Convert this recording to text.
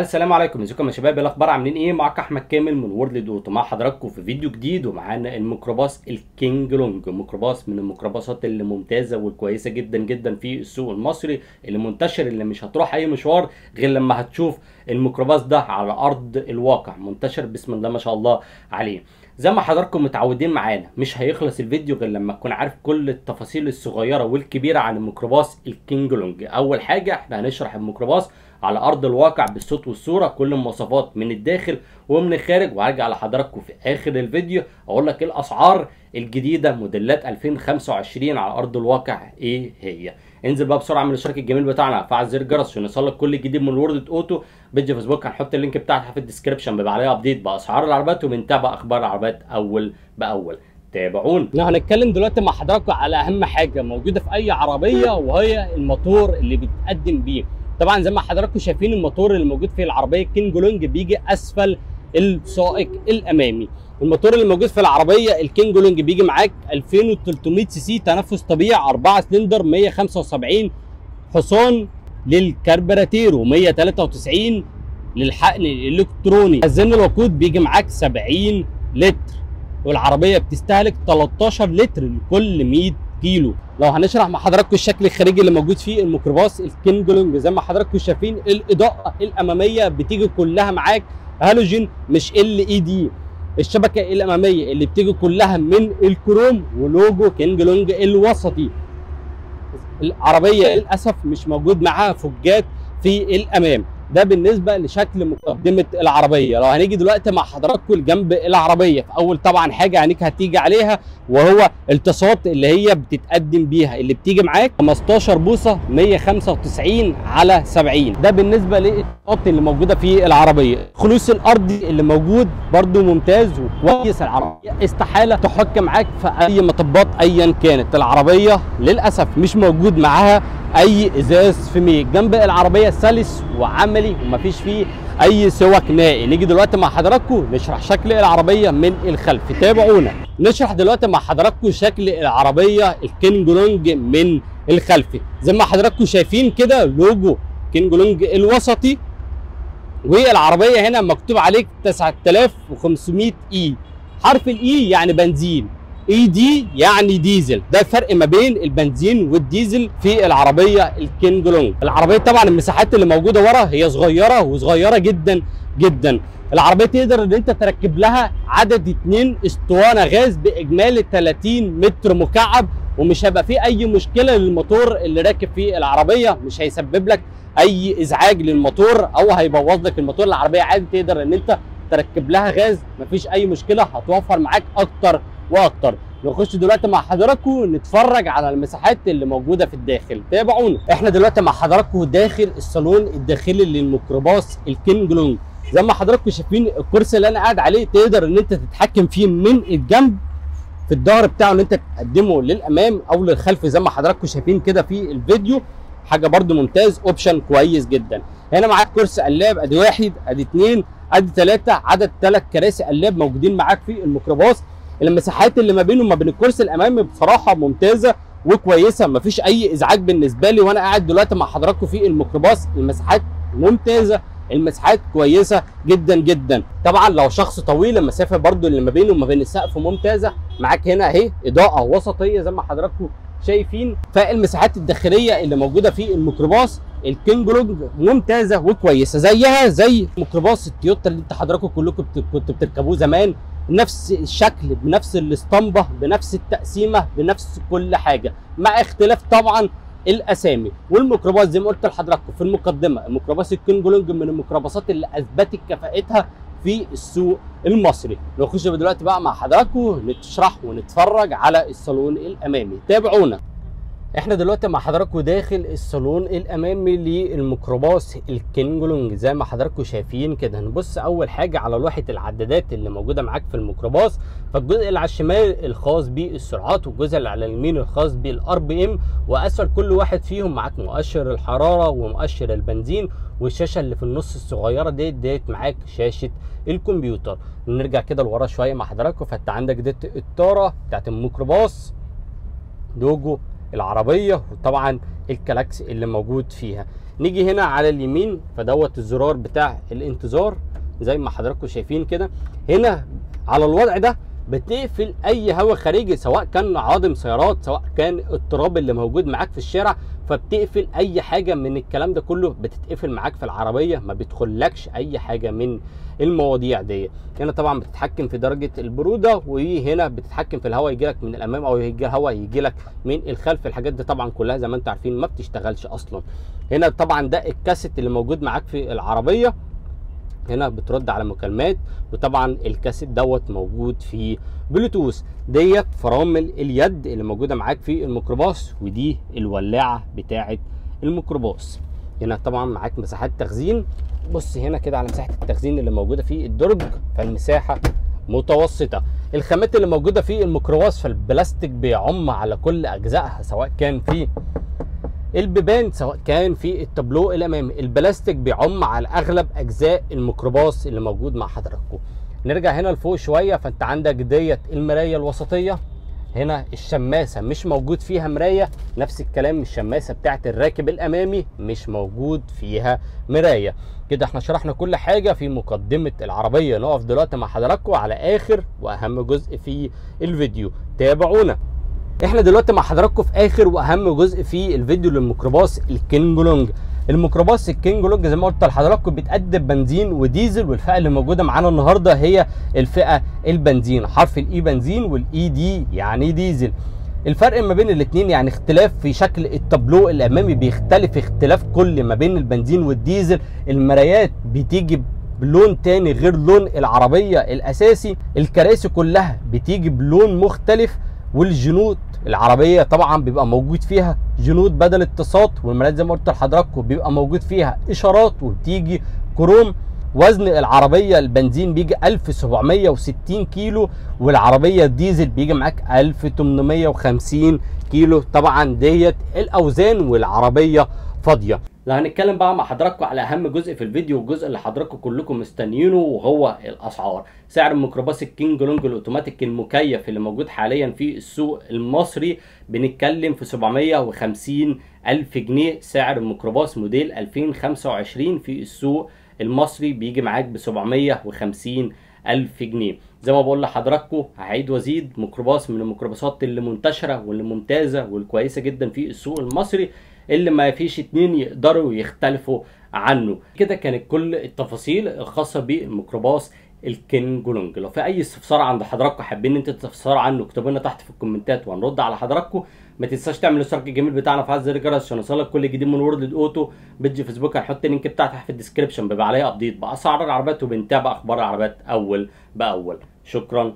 السلام عليكم ازيكم يا شباب إيه الاخبار عاملين ايه معاك احمد كامل من وورلد اوتو مع حضراتكم في فيديو جديد ومعانا الميكروباص الكينج لونج ميكروباص من الميكروباصات اللي ممتازه والكويسه جدا جدا في السوق المصري اللي منتشر اللي مش هتروح اي مشوار غير لما هتشوف الميكروباص ده على ارض الواقع منتشر بسم الله ما شاء الله عليه زي ما حضراتكم متعودين معانا مش هيخلص الفيديو غير لما تكون عارف كل التفاصيل الصغيره والكبيره عن الميكروباص الكينج لونج اول حاجه احنا هنشرح الميكروباص على ارض الواقع بالصوت والصوره كل المواصفات من الداخل ومن الخارج وهرجع لحضراتكم في اخر الفيديو اقول لك ايه الاسعار الجديده موديلات 2025 على ارض الواقع ايه هي انزل بقى بسرعه من الاشتراك الجميل بتاعنا فعل زر الجرس عشان يوصلك كل جديد من وورد اوتو بيج فيسبوك هنحط اللينك بتاعها في الديسكربشن بيبقى عليها ابديت باسعار العربيات وبنتابع اخبار العربيات اول باول تابعونا احنا هنتكلم دلوقتي مع حضراتكم على اهم حاجه موجوده في اي عربيه وهي الموتور اللي بيتقدم بيه طبعا زي ما حضراتكم شايفين الموتور اللي موجود في العربيه الكينج لونج بيجي اسفل السائق الامامي الموتور اللي موجود في العربيه الكينج لونج بيجي معاك 2300 سي سي تنفس طبيعي 4 سلندر 175 حصان للكربراتير و193 للحقن الالكتروني خزان الوقود بيجي معاك 70 لتر والعربيه بتستهلك 13 لتر لكل 100 كيلو لو هنشرح مع حضراتكم الشكل الخارجي اللي موجود فيه الميكروباص الكينج لونج زي ما حضراتكم شايفين الاضاءه الاماميه بتيجي كلها معاك هالوجين مش ال اي دي الشبكه الاماميه اللي بتيجي كلها من الكروم ولوجو كينج لونج الوسطي العربيه للاسف مش موجود معاها فجات في الامام ده بالنسبه لشكل مقدمه العربيه لو هنيجي دلوقتي مع حضراتكم لجنب العربيه في اول طبعا حاجه عينيك هتيجي عليها وهو التصاط اللي هي بتتقدم بيها اللي بتيجي معاك 15 بوصه 195 على 70 ده بالنسبه للتصاط اللي موجوده في العربيه خلوص الارضي اللي موجود برده ممتاز وكويس العربيه استحاله تحك معاك في اي مطبات ايا كانت العربيه للاسف مش موجود معاها اي ازاز في ميك جنب العربيه سلس وعملي ومفيش فيه اي سوك نائي نيجي دلوقتي مع حضراتكم نشرح شكل العربيه من الخلف تابعونا نشرح دلوقتي مع حضراتكم شكل العربيه الكينج لونج من الخلف زي ما حضراتكم شايفين كده لوجو كينج لونج الوسطي والعربيه هنا مكتوب عليك 9500 اي حرف الاي يعني بنزين اي دي يعني ديزل ده الفرق ما بين البنزين والديزل في العربيه الكينج لونج العربيه طبعا المساحات اللي موجوده ورا هي صغيره وصغيره جدا جدا العربيه تقدر ان انت تركب لها عدد اتنين اسطوانه غاز باجمالي 30 متر مكعب ومش هيبقى فيه اي مشكله للموتور اللي راكب في العربيه مش هيسبب لك اي ازعاج للموتور او هيبوظ لك الموتور العربيه عادي تقدر ان انت تركب لها غاز مفيش اي مشكله هتوفر معاك اكتر واكتر نخش دلوقتي مع حضراتكم نتفرج على المساحات اللي موجوده في الداخل تابعونا احنا دلوقتي مع حضراتكم داخل الصالون الداخلي للميكروباص الكينج لونج زي ما حضراتكم شايفين الكرسي اللي انا قاعد عليه تقدر ان انت تتحكم فيه من الجنب في الظهر بتاعه ان انت تقدمه للامام او للخلف زي ما حضراتكم شايفين كده في الفيديو حاجه برده ممتاز اوبشن كويس جدا هنا معاك كرسي قلاب ادي واحد ادي اثنين ادي ثلاثه عدد ثلاث كراسي قلاب موجودين معاك في الميكروباص المساحات اللي ما بينه وما بين الكرسي الامامي بصراحه ممتازه وكويسه مفيش اي ازعاج بالنسبه لي وانا قاعد دلوقتي مع حضراتكم في الميكروباص المساحات ممتازه المساحات كويسه جدا جدا طبعا لو شخص طويل المسافه برده اللي ما بينه وما بين السقف ممتازه معاك هنا اهي اضاءه وسطيه زي ما حضراتكم شايفين فالمساحات الداخليه اللي موجوده في الميكروباص الكينج لونج ممتازه وكويسه زيها زي ميكروباص التويوتا اللي انت حضراتكم كلكم كنتوا بتركبوه زمان نفس الشكل بنفس الاسطمبه بنفس التقسيمه بنفس كل حاجه مع اختلاف طبعا الاسامي والميكروباص زي ما قلت لحضراتكم في المقدمه الميكروباص الكينج لونج من الميكروباصات اللي اثبتت كفاءتها في السوق المصري نخش دلوقتي بقى مع حضراتكم نشرح ونتفرج على الصالون الامامي تابعونا احنا دلوقتي مع حضراتكم داخل الصالون الامامي للميكروباص الكينج لونج زي ما حضراتكم شايفين كده هنبص اول حاجه على لوحه العدادات اللي موجوده معاك في الميكروباص فالجزء اللي على الشمال الخاص بالسرعات والجزء اللي على اليمين الخاص بالار بي ام واسفل كل واحد فيهم معاك مؤشر الحراره ومؤشر البنزين والشاشه اللي في النص الصغيره ديت ديت معاك شاشه الكمبيوتر نرجع كده لورا شويه مع حضراتكم فانت عندك ديت الطاره بتاعت الميكروباص لوجو العربيه وطبعا الكلاكس اللي موجود فيها نيجي هنا على اليمين فدوت الزرار بتاع الانتظار زي ما حضراتكم شايفين كده هنا على الوضع ده بتقفل اي هواء خارجي سواء كان عادم سيارات سواء كان التراب اللي موجود معاك في الشارع فبتقفل اي حاجه من الكلام ده كله بتتقفل معاك في العربيه ما بتدخلكش اي حاجه من المواضيع دي هنا طبعا بتتحكم في درجه البروده وهنا بتتحكم في الهواء يجي لك من الامام او يجي الهواء يجي لك من الخلف الحاجات دي طبعا كلها زي ما انتم عارفين ما بتشتغلش اصلا هنا طبعا ده الكاسيت اللي موجود معاك في العربيه هنا بترد على مكالمات وطبعا الكاسيت دوت موجود في بلوتوث ديت فرامل اليد اللي موجوده معاك في الميكروباص ودي الولاعه بتاعه الميكروباص هنا طبعا معاك مساحات تخزين بص هنا كده على مساحه التخزين اللي موجوده في الدرج فالمساحه متوسطه الخامات اللي موجوده في الميكروباص فالبلاستيك بيعم على كل اجزائها سواء كان في البيبان سواء كان في التابلو الامامي البلاستيك بيعم على اغلب اجزاء الميكروباص اللي موجود مع حضراتكم نرجع هنا لفوق شويه فانت عندك ديت المرايه الوسطيه هنا الشماسه مش موجود فيها مرايه نفس الكلام الشماسه بتاعت الراكب الامامي مش موجود فيها مرايه كده احنا شرحنا كل حاجه في مقدمه العربيه نقف دلوقتي مع حضراتكم على اخر واهم جزء في الفيديو تابعونا احنا دلوقتي مع حضراتكم في اخر واهم جزء في الفيديو للميكروباص الكينج لونج الميكروباص الكينج لونج زي ما قلت لحضراتكم بتقدم بنزين وديزل والفئه اللي موجوده معانا النهارده هي الفئه البنزين حرف الاي بنزين والاي دي يعني ديزل الفرق ما بين الاثنين يعني اختلاف في شكل التابلو الامامي بيختلف اختلاف كل ما بين البنزين والديزل المرايات بتيجي بلون تاني غير لون العربية الأساسي الكراسي كلها بتيجي بلون مختلف والجنود العربيه طبعا بيبقى موجود فيها جنود بدل اتصات والمرايات زي ما قلت لحضراتكم بيبقى موجود فيها اشارات وبتيجي كروم وزن العربيه البنزين بيجي 1760 كيلو والعربيه الديزل بيجي معاك 1850 كيلو طبعا ديت الاوزان والعربيه فاضيه لو هنتكلم بقى مع حضراتكم على اهم جزء في الفيديو والجزء اللي حضراتكم كلكم مستنيينه وهو الاسعار سعر الميكروباص الكينج لونج الاوتوماتيك المكيف اللي موجود حاليا في السوق المصري بنتكلم في 750 الف جنيه سعر الميكروباص موديل 2025 في السوق المصري بيجي معاك ب 750 ألف جنيه زي ما بقول لحضراتكم هعيد وازيد ميكروباص من الميكروباصات اللي منتشرة واللي ممتازة والكويسة جدا في السوق المصري اللي ما فيش اتنين يقدروا يختلفوا عنه كده كانت كل التفاصيل الخاصة بالميكروباص الكينج لونج لو في اي استفسار عند حضراتكم حابين ان انتوا تستفسروا عنه اكتبوا لنا تحت في الكومنتات وهنرد على حضراتكم ما تنساش تعمل الاشتراك الجميل بتاعنا في زر الجرس عشان يوصلك كل جديد من وورلد اوتو بيج فيسبوك هنحط اللينك بتاعها تحت في الديسكربشن بيبقى عليها ابديت باسعار العربيات وبنتابع اخبار العربيات اول باول شكرا